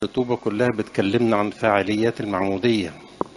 الرطوبة كلها بتكلمنا عن فعاليات المعمودية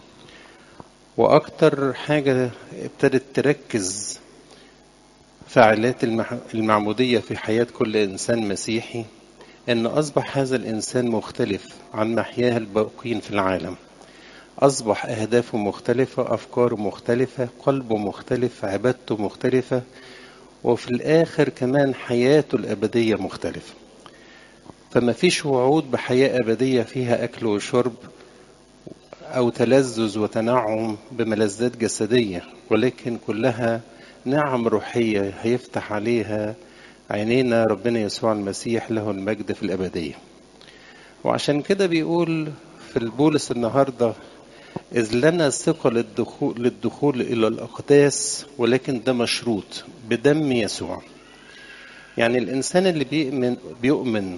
وأكتر حاجة ابتدت تركز فعاليات المح- المعمودية في حياة كل إنسان مسيحي إن أصبح هذا الإنسان مختلف عن محياه الباقين في العالم أصبح أهدافه مختلفة أفكاره مختلفة قلبه مختلف عبادته مختلفة وفي الآخر كمان حياته الأبدية مختلفة فما فيش وعود بحياة أبدية فيها أكل وشرب أو تلذذ وتنعم بملذات جسدية ولكن كلها نعم روحية هيفتح عليها عينينا ربنا يسوع المسيح له المجد في الأبدية وعشان كده بيقول في البولس النهاردة إذ لنا ثقة للدخول, للدخول إلى الأقداس ولكن ده مشروط بدم يسوع يعني الإنسان اللي بيؤمن, بيؤمن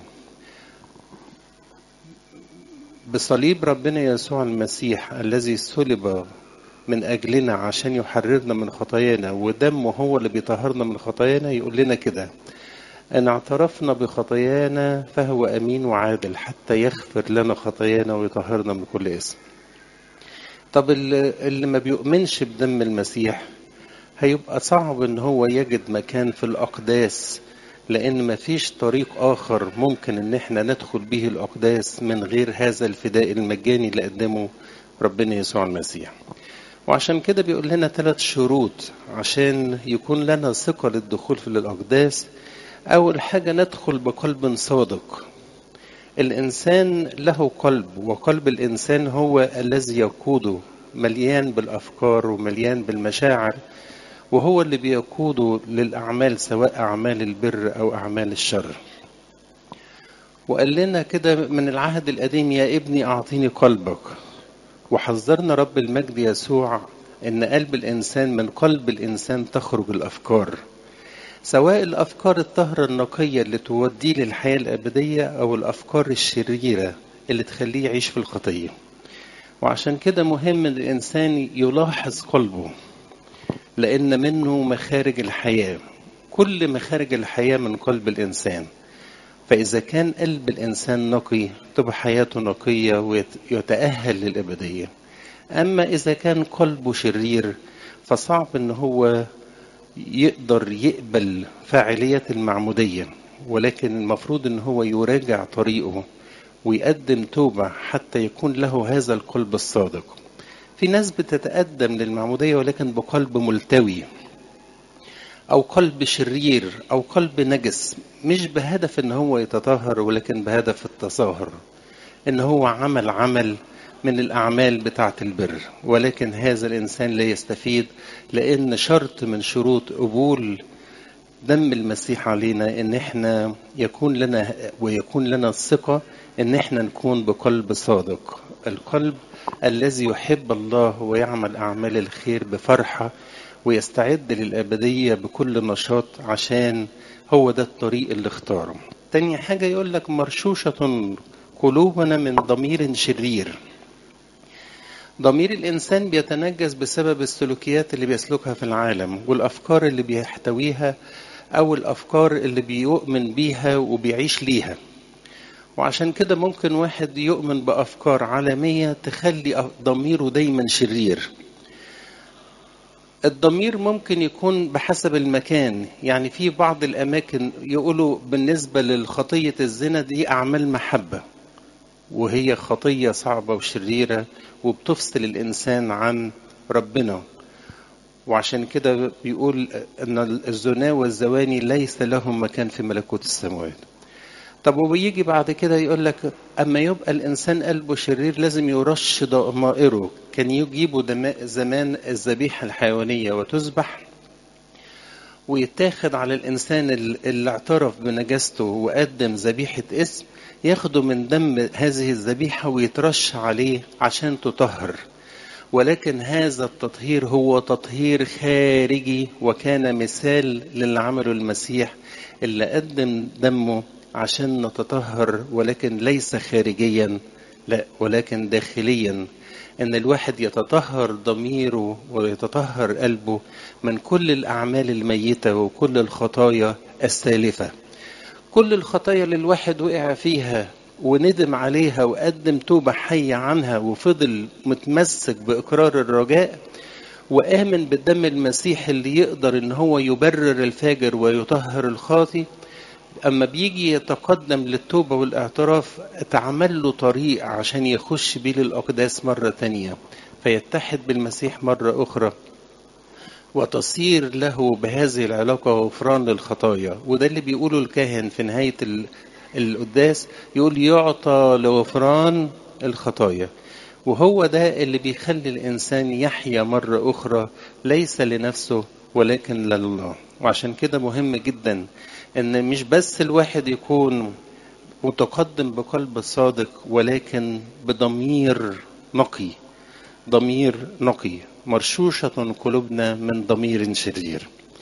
بصليب ربنا يسوع المسيح الذي صلب من أجلنا عشان يحررنا من خطايانا ودمه هو اللي بيطهرنا من خطايانا يقول لنا كده أن اعترفنا بخطايانا فهو أمين وعادل حتى يغفر لنا خطايانا ويطهرنا من كل اسم طب اللي, اللي ما بيؤمنش بدم المسيح هيبقى صعب ان هو يجد مكان في الأقداس لأن ما فيش طريق آخر ممكن إن إحنا ندخل به الأقداس من غير هذا الفداء المجاني اللي قدمه ربنا يسوع المسيح. وعشان كده بيقول لنا ثلاث شروط عشان يكون لنا ثقة للدخول في الأقداس. أول حاجة ندخل بقلب صادق. الإنسان له قلب وقلب الإنسان هو الذي يقوده مليان بالأفكار ومليان بالمشاعر وهو اللي بيقوده للأعمال سواء أعمال البر أو أعمال الشر وقال لنا كده من العهد القديم يا ابني أعطيني قلبك وحذرنا رب المجد يسوع إن قلب الإنسان من قلب الإنسان تخرج الأفكار سواء الأفكار الطاهرة النقية اللي توديه للحياة الأبدية أو الأفكار الشريرة اللي تخليه يعيش في الخطية وعشان كده مهم إن الإنسان يلاحظ قلبه لأن منه مخارج الحياة كل مخارج الحياة من قلب الإنسان فإذا كان قلب الإنسان نقي تبقى حياته نقية ويتأهل للأبدية أما إذا كان قلبه شرير فصعب إن هو يقدر يقبل فاعلية المعمودية ولكن المفروض إن هو يراجع طريقه ويقدم توبة حتى يكون له هذا القلب الصادق في ناس بتتقدم للمعمودية ولكن بقلب ملتوي أو قلب شرير أو قلب نجس مش بهدف إن هو يتطهر ولكن بهدف التظاهر إن هو عمل عمل من الأعمال بتاعة البر ولكن هذا الإنسان لا يستفيد لأن شرط من شروط قبول دم المسيح علينا إن إحنا يكون لنا ويكون لنا الثقة إن إحنا نكون بقلب صادق القلب الذي يحب الله ويعمل أعمال الخير بفرحة ويستعد للأبدية بكل نشاط عشان هو ده الطريق اللي اختاره تاني حاجة يقول لك مرشوشة قلوبنا من ضمير شرير ضمير الإنسان بيتنجس بسبب السلوكيات اللي بيسلكها في العالم والأفكار اللي بيحتويها أو الأفكار اللي بيؤمن بيها وبيعيش ليها وعشان كده ممكن واحد يؤمن بأفكار عالمية تخلي ضميره دايما شرير الضمير ممكن يكون بحسب المكان يعني في بعض الأماكن يقولوا بالنسبة للخطية الزنا دي أعمال محبة وهي خطية صعبة وشريرة وبتفصل الإنسان عن ربنا وعشان كده بيقول أن الزنا والزواني ليس لهم مكان في ملكوت السماوات طب وبيجي بعد كده يقول لك اما يبقى الانسان قلبه شرير لازم يرش ضمائره كان يجيبوا زمان الذبيحه الحيوانيه وتذبح ويتاخد على الانسان اللي اعترف بنجاسته وقدم ذبيحه اسم ياخدوا من دم هذه الذبيحه ويترش عليه عشان تطهر ولكن هذا التطهير هو تطهير خارجي وكان مثال للي عمله المسيح اللي قدم دمه عشان نتطهر ولكن ليس خارجيا لا ولكن داخليا ان الواحد يتطهر ضميره ويتطهر قلبه من كل الاعمال الميته وكل الخطايا السالفه كل الخطايا اللي الواحد وقع فيها وندم عليها وقدم توبة حية عنها وفضل متمسك بإقرار الرجاء وآمن بالدم المسيح اللي يقدر إن هو يبرر الفاجر ويطهر الخاطي أما بيجي يتقدم للتوبة والاعتراف اتعمل له طريق عشان يخش بيه للأقداس مرة تانية فيتحد بالمسيح مرة أخرى وتصير له بهذه العلاقة غفران للخطايا وده اللي بيقوله الكاهن في نهاية القداس يقول يعطى لغفران الخطايا وهو ده اللي بيخلي الإنسان يحيا مرة أخرى ليس لنفسه ولكن لله وعشان كده مهم جدا ان مش بس الواحد يكون متقدم بقلب صادق ولكن بضمير نقي ضمير نقي مرشوشة قلوبنا من ضمير شرير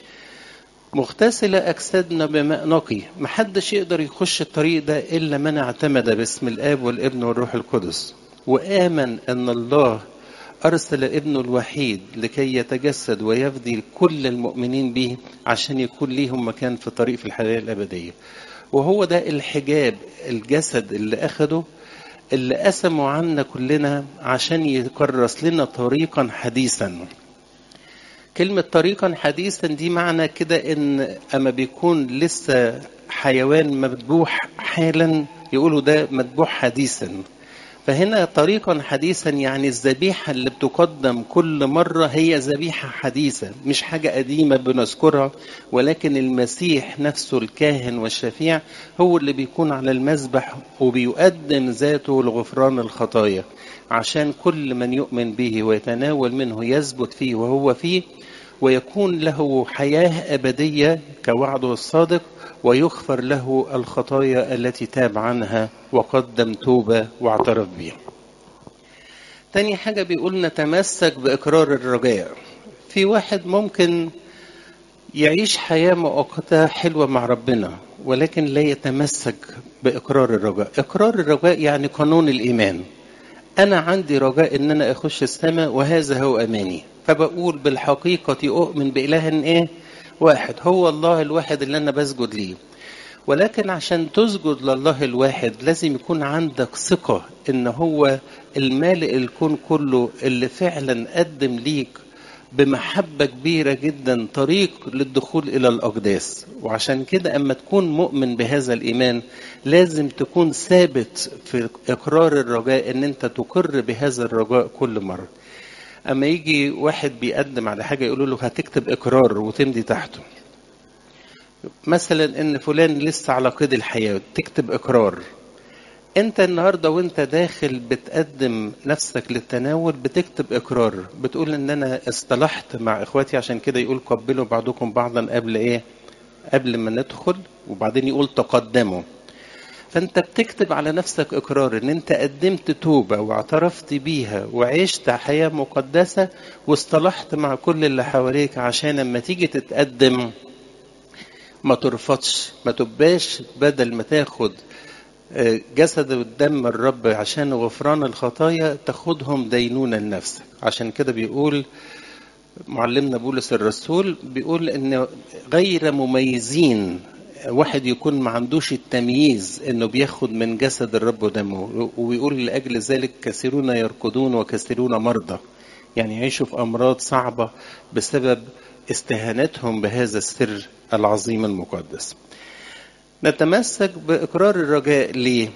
مغتسلة أجسادنا بماء نقي محدش يقدر يخش الطريق ده إلا من اعتمد باسم الآب والابن والروح القدس وآمن أن الله أرسل ابنه الوحيد لكي يتجسد ويفدي كل المؤمنين به عشان يكون ليهم مكان في طريق في الحياة الأبدية وهو ده الحجاب الجسد اللي أخده اللي قسموا عنا كلنا عشان يكرس لنا طريقا حديثا كلمة طريقا حديثا دي معنى كده ان اما بيكون لسه حيوان مذبوح حالا يقولوا ده مذبوح حديثا فهنا طريقا حديثا يعني الذبيحة اللي بتقدم كل مرة هي ذبيحة حديثة مش حاجة قديمة بنذكرها ولكن المسيح نفسه الكاهن والشفيع هو اللي بيكون على المذبح وبيقدم ذاته لغفران الخطايا عشان كل من يؤمن به ويتناول منه يثبت فيه وهو فيه ويكون له حياة أبدية كوعده الصادق ويغفر له الخطايا التي تاب عنها وقدم توبة واعترف بها تاني حاجة بيقول نتمسك بإقرار الرجاء في واحد ممكن يعيش حياة مؤقتة حلوة مع ربنا ولكن لا يتمسك بإقرار الرجاء إقرار الرجاء يعني قانون الإيمان أنا عندي رجاء إن أنا أخش السماء وهذا هو أماني فبقول بالحقيقة أؤمن بإله إيه واحد هو الله الواحد اللي أنا بسجد ليه ولكن عشان تسجد لله الواحد لازم يكون عندك ثقة إن هو المالئ الكون كله اللي فعلا قدم ليك بمحبة كبيرة جدا طريق للدخول إلى الأقداس وعشان كده أما تكون مؤمن بهذا الإيمان لازم تكون ثابت في إقرار الرجاء إن أنت تقر بهذا الرجاء كل مرة أما يجي واحد بيقدم على حاجة يقولوا له هتكتب إقرار وتمضي تحته مثلا إن فلان لسه على قيد الحياة تكتب إقرار انت النهارده وانت داخل بتقدم نفسك للتناول بتكتب اقرار بتقول ان انا اصطلحت مع اخواتي عشان كده يقول قبلوا بعضكم بعضا قبل ايه قبل ما ندخل وبعدين يقول تقدموا فانت بتكتب على نفسك اقرار ان انت قدمت توبه واعترفت بيها وعشت حياه مقدسه واصطلحت مع كل اللي حواليك عشان لما تيجي تتقدم ما ترفضش ما تبقاش بدل ما تاخد جسد والدم الرب عشان غفران الخطايا تاخدهم دينونة لنفسك عشان كده بيقول معلمنا بولس الرسول بيقول ان غير مميزين واحد يكون ما عندوش التمييز انه بياخد من جسد الرب ودمه ويقول لاجل ذلك كثيرون يركضون وكثيرون مرضى يعني يعيشوا في امراض صعبه بسبب استهانتهم بهذا السر العظيم المقدس نتمسك بإقرار الرجاء ليه؟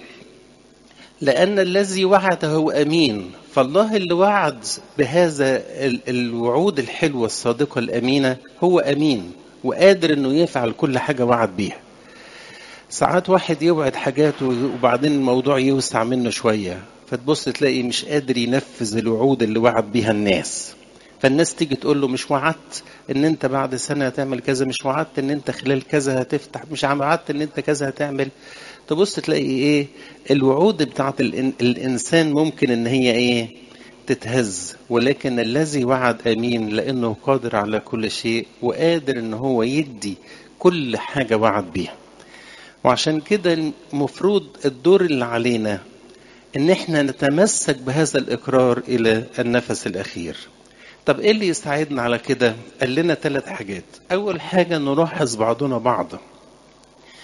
لأن الذي وعد هو أمين فالله اللي وعد بهذا الوعود الحلوة الصادقة الأمينة هو أمين وقادر أنه يفعل كل حاجة وعد بيها ساعات واحد يوعد حاجات وبعدين الموضوع يوسع منه شوية فتبص تلاقي مش قادر ينفذ الوعود اللي وعد بيها الناس فالناس تيجي تقول له مش وعدت ان انت بعد سنه هتعمل كذا مش وعدت ان انت خلال كذا هتفتح مش وعدت ان انت كذا هتعمل تبص تلاقي ايه الوعود بتاعت الانسان ممكن ان هي ايه تتهز ولكن الذي وعد امين لانه قادر على كل شيء وقادر ان هو يدي كل حاجه وعد بيها وعشان كده المفروض الدور اللي علينا ان احنا نتمسك بهذا الاقرار الى النفس الاخير طب ايه اللي يساعدنا على كده قال لنا ثلاث حاجات اول حاجه نلاحظ بعضنا بعض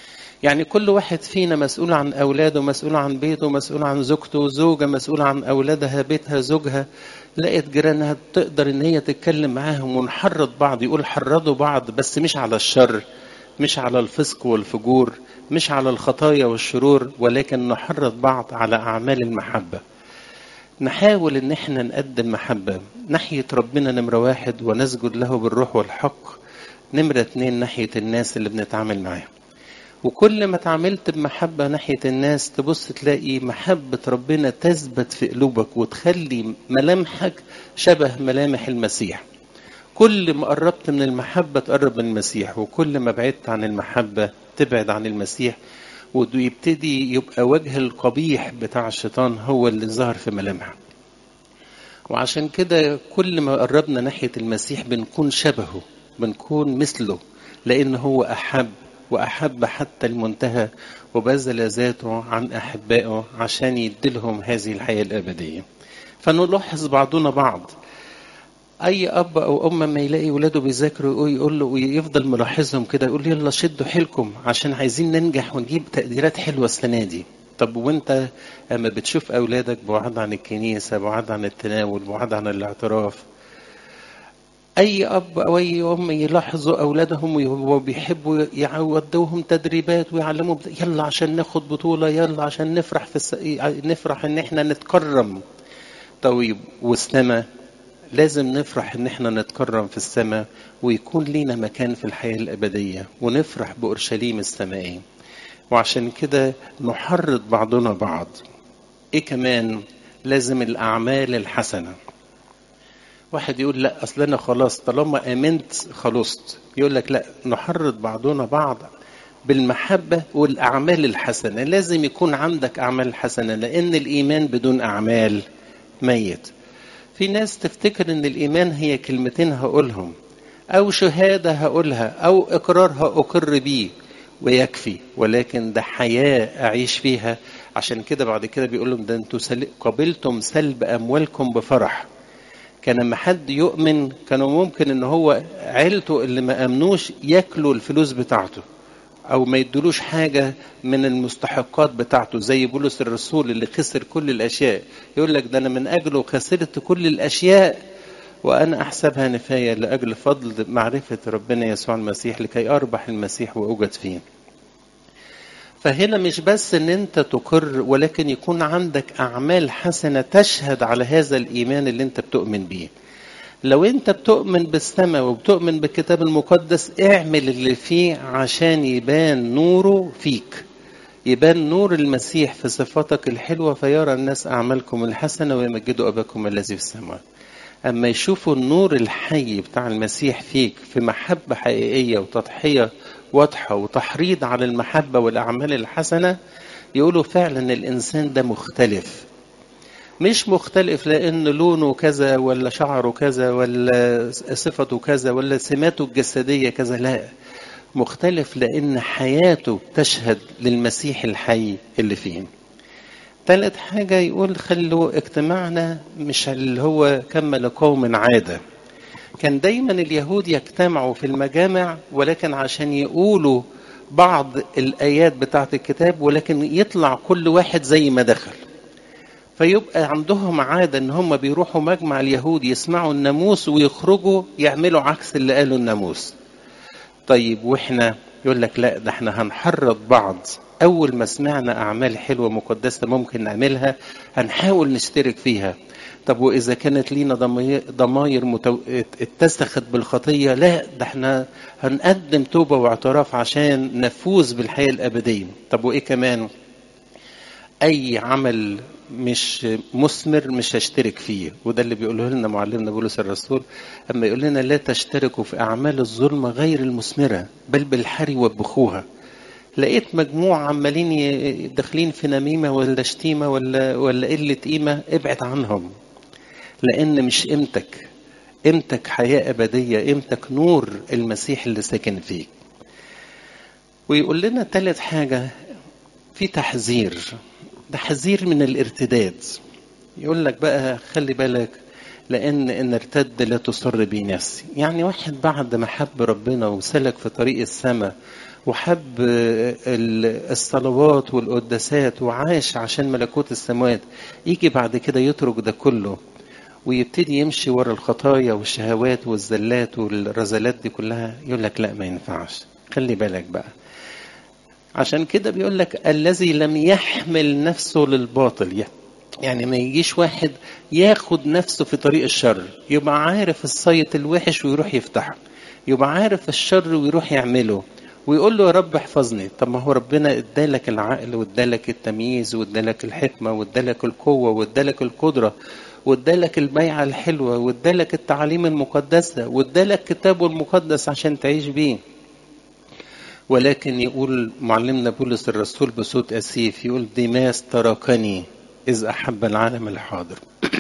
يعني كل واحد فينا مسؤول عن أولاده مسؤول عن بيته مسؤول عن زوجته زوجة مسؤولة عن أولادها بيتها زوجها لقيت جيرانها تقدر إن هي تتكلم معاهم ونحرض بعض يقول حرضوا بعض بس مش على الشر مش على الفسق والفجور مش على الخطايا والشرور ولكن نحرض بعض على أعمال المحبة نحاول ان احنا نقدم محبة ناحية ربنا نمرة واحد ونسجد له بالروح والحق نمرة اتنين ناحية الناس اللي بنتعامل معاهم وكل ما تعاملت بمحبة ناحية الناس تبص تلاقي محبة ربنا تثبت في قلوبك وتخلي ملامحك شبه ملامح المسيح كل ما قربت من المحبة تقرب من المسيح وكل ما بعدت عن المحبة تبعد عن المسيح ويبتدي يبقى وجه القبيح بتاع الشيطان هو اللي ظهر في ملامحه وعشان كده كل ما قربنا ناحية المسيح بنكون شبهه بنكون مثله لأن هو أحب وأحب حتى المنتهى وبذل ذاته عن أحبائه عشان يديلهم هذه الحياة الأبدية فنلاحظ بعضنا بعض اي اب او ام ما يلاقي ولاده بيذاكروا يقول له ويفضل ملاحظهم كده يقول يلا شدوا حيلكم عشان عايزين ننجح ونجيب تقديرات حلوه السنه دي طب وانت اما بتشوف اولادك بعاد عن الكنيسه بعاد عن التناول بعاد عن الاعتراف اي اب او اي ام يلاحظوا اولادهم وبيحبوا يودوهم تدريبات ويعلموا يلا عشان ناخد بطوله يلا عشان نفرح في الس... نفرح ان احنا نتكرم طيب والسما لازم نفرح ان احنا نتكرم في السماء ويكون لينا مكان في الحياة الأبدية ونفرح بأورشليم السمائية وعشان كده نحرض بعضنا بعض ايه كمان لازم الأعمال الحسنة واحد يقول لا اصل انا خلاص طالما امنت خلصت يقول لك لا نحرض بعضنا بعض بالمحبة والأعمال الحسنة لازم يكون عندك أعمال حسنة لأن الإيمان بدون أعمال ميت في ناس تفتكر ان الايمان هي كلمتين هقولهم او شهاده هقولها او اقرار هاقر بيه ويكفي ولكن ده حياه اعيش فيها عشان كده بعد كده بيقول لهم ده انتوا قبلتم سلب اموالكم بفرح كان لما حد يؤمن كانوا ممكن ان هو عيلته اللي ما امنوش ياكلوا الفلوس بتاعته او ما يدلوش حاجه من المستحقات بتاعته زي بولس الرسول اللي خسر كل الاشياء يقول لك ده انا من اجله خسرت كل الاشياء وانا احسبها نفايه لاجل فضل معرفه ربنا يسوع المسيح لكي اربح المسيح واوجد فيه فهنا مش بس ان انت تقر ولكن يكون عندك اعمال حسنه تشهد على هذا الايمان اللي انت بتؤمن بيه لو انت بتؤمن بالسماء وبتؤمن بالكتاب المقدس اعمل اللي فيه عشان يبان نوره فيك يبان نور المسيح في صفاتك الحلوة فيرى الناس أعمالكم الحسنة ويمجدوا أباكم الذي في السماء أما يشوفوا النور الحي بتاع المسيح فيك في محبة حقيقية وتضحية واضحة وتحريض على المحبة والأعمال الحسنة يقولوا فعلا الإنسان ده مختلف مش مختلف لان لونه كذا ولا شعره كذا ولا صفته كذا ولا سماته الجسديه كذا لا مختلف لان حياته تشهد للمسيح الحي اللي فيه ثالث حاجة يقول خلوا اجتماعنا مش اللي هو كمل قوم عادة كان دايما اليهود يجتمعوا في المجامع ولكن عشان يقولوا بعض الآيات بتاعت الكتاب ولكن يطلع كل واحد زي ما دخل فيبقى عندهم عادة ان هم بيروحوا مجمع اليهود يسمعوا الناموس ويخرجوا يعملوا عكس اللي قالوا الناموس طيب واحنا يقول لك لا ده احنا هنحرض بعض اول ما سمعنا اعمال حلوه مقدسه ممكن نعملها هنحاول نشترك فيها طب واذا كانت لينا ضماير متو... اتسخت بالخطيه لا ده احنا هنقدم توبه واعتراف عشان نفوز بالحياه الابديه طب وايه كمان اي عمل مش مثمر مش هشترك فيه وده اللي بيقوله لنا معلمنا بولس الرسول اما يقول لنا لا تشتركوا في اعمال الظلمه غير المثمره بل بالحري وبخوها لقيت مجموعة عمالين داخلين في نميمة ولا شتيمة ولا ولا قلة قيمة ابعد عنهم لأن مش قيمتك قيمتك حياة أبدية قيمتك نور المسيح اللي ساكن فيك ويقول لنا تالت حاجة في تحذير تحذير من الارتداد يقول لك بقى خلي بالك لان ان ارتد لا تصر بي نفسي يعني واحد بعد ما حب ربنا وسلك في طريق السماء وحب الصلوات والقداسات وعاش عشان ملكوت السماوات يجي بعد كده يترك ده كله ويبتدي يمشي ورا الخطايا والشهوات والزلات والرذلات دي كلها يقول لك لا ما ينفعش خلي بالك بقى عشان كده بيقول لك الذي لم يحمل نفسه للباطل يعني ما يجيش واحد ياخد نفسه في طريق الشر يبقى عارف الصيت الوحش ويروح يفتحه يبقى عارف الشر ويروح يعمله ويقول له يا رب احفظني طب ما هو ربنا ادالك العقل وادالك التمييز وادالك الحكمه وادالك القوه وادالك القدره وادالك البيعه الحلوه وادالك التعاليم المقدسه وادالك كتابه المقدس عشان تعيش بيه ولكن يقول معلمنا بولس الرسول بصوت أسيف يقول ديماس تركني إذ أحب العالم الحاضر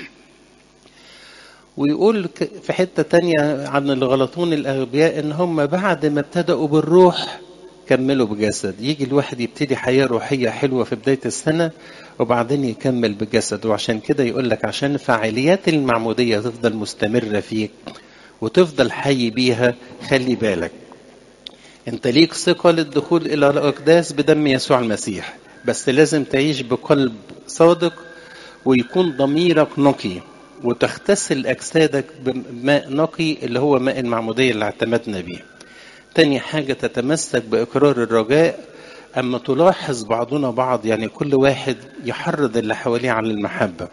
ويقول في حتة تانية عن الغلطون الأغبياء إن هم بعد ما ابتدأوا بالروح كملوا بجسد يجي الواحد يبتدي حياة روحية حلوة في بداية السنة وبعدين يكمل بجسد وعشان كده يقول لك عشان فعاليات المعمودية تفضل مستمرة فيك وتفضل حي بيها خلي بالك انت ليك ثقة للدخول الى الاقداس بدم يسوع المسيح بس لازم تعيش بقلب صادق ويكون ضميرك نقي وتغتسل اجسادك بماء نقي اللي هو ماء المعمودية اللي اعتمدنا بيه تاني حاجة تتمسك بإقرار الرجاء أما تلاحظ بعضنا بعض يعني كل واحد يحرض اللي حواليه على المحبة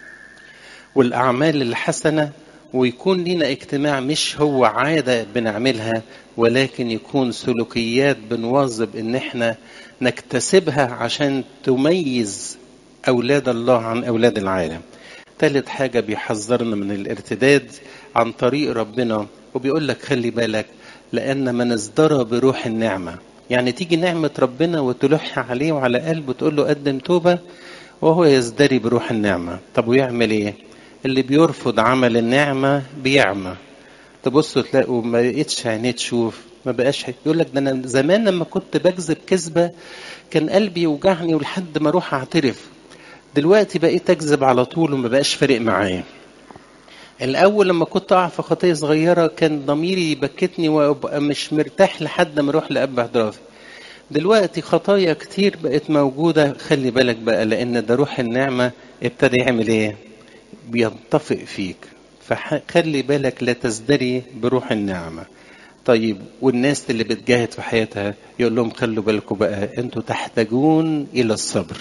والأعمال الحسنة ويكون لنا اجتماع مش هو عادة بنعملها ولكن يكون سلوكيات بنواظب ان احنا نكتسبها عشان تميز اولاد الله عن اولاد العالم ثالث حاجة بيحذرنا من الارتداد عن طريق ربنا وبيقول لك خلي بالك لأن من ازدرى بروح النعمة يعني تيجي نعمة ربنا وتلح عليه وعلى قلبه تقول له قدم توبة وهو يزدري بروح النعمة طب ويعمل ايه اللي بيرفض عمل النعمة بيعمى تبصوا تلاقوا ما بقتش عينيه تشوف ما بقاش يقول لك ده انا زمان لما كنت بكذب كذبه كان قلبي يوجعني ولحد ما اروح اعترف دلوقتي بقيت اكذب على طول وما بقاش فارق معايا الاول لما كنت اقع في خطيه صغيره كان ضميري يبكتني وابقى مش مرتاح لحد ما اروح لاب احترافي دلوقتي خطايا كتير بقت موجوده خلي بالك بقى لان ده روح النعمه ابتدى يعمل ايه بينطفئ فيك فخلي بالك لا تزدري بروح النعمة طيب والناس اللي بتجاهد في حياتها يقول لهم خلوا بالكم بقى انتوا تحتاجون الى الصبر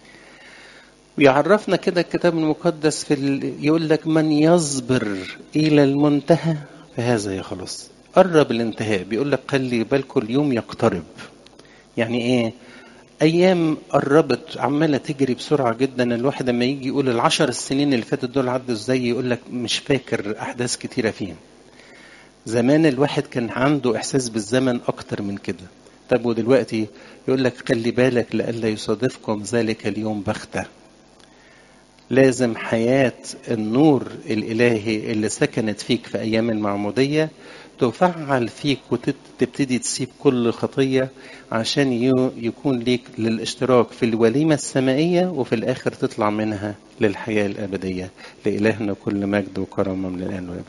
ويعرفنا كده الكتاب المقدس في ال... يقول لك من يصبر الى المنتهى فهذا يخلص قرب الانتهاء بيقول لك خلي بالكم اليوم يقترب يعني ايه ايام قربت عماله تجري بسرعه جدا الواحد لما يجي يقول العشر السنين اللي فاتت دول عدوا ازاي يقول لك مش فاكر احداث كتيره فيهم زمان الواحد كان عنده احساس بالزمن اكتر من كده طب ودلوقتي يقول لك خلي بالك لئلا يصادفكم ذلك اليوم بغته لازم حياه النور الالهي اللي سكنت فيك في ايام المعموديه تفعل فيك وتبتدي تسيب كل خطية عشان يكون ليك للاشتراك في الوليمة السمائية وفي الآخر تطلع منها للحياة الأبدية لإلهنا كل مجد وكرم من الآن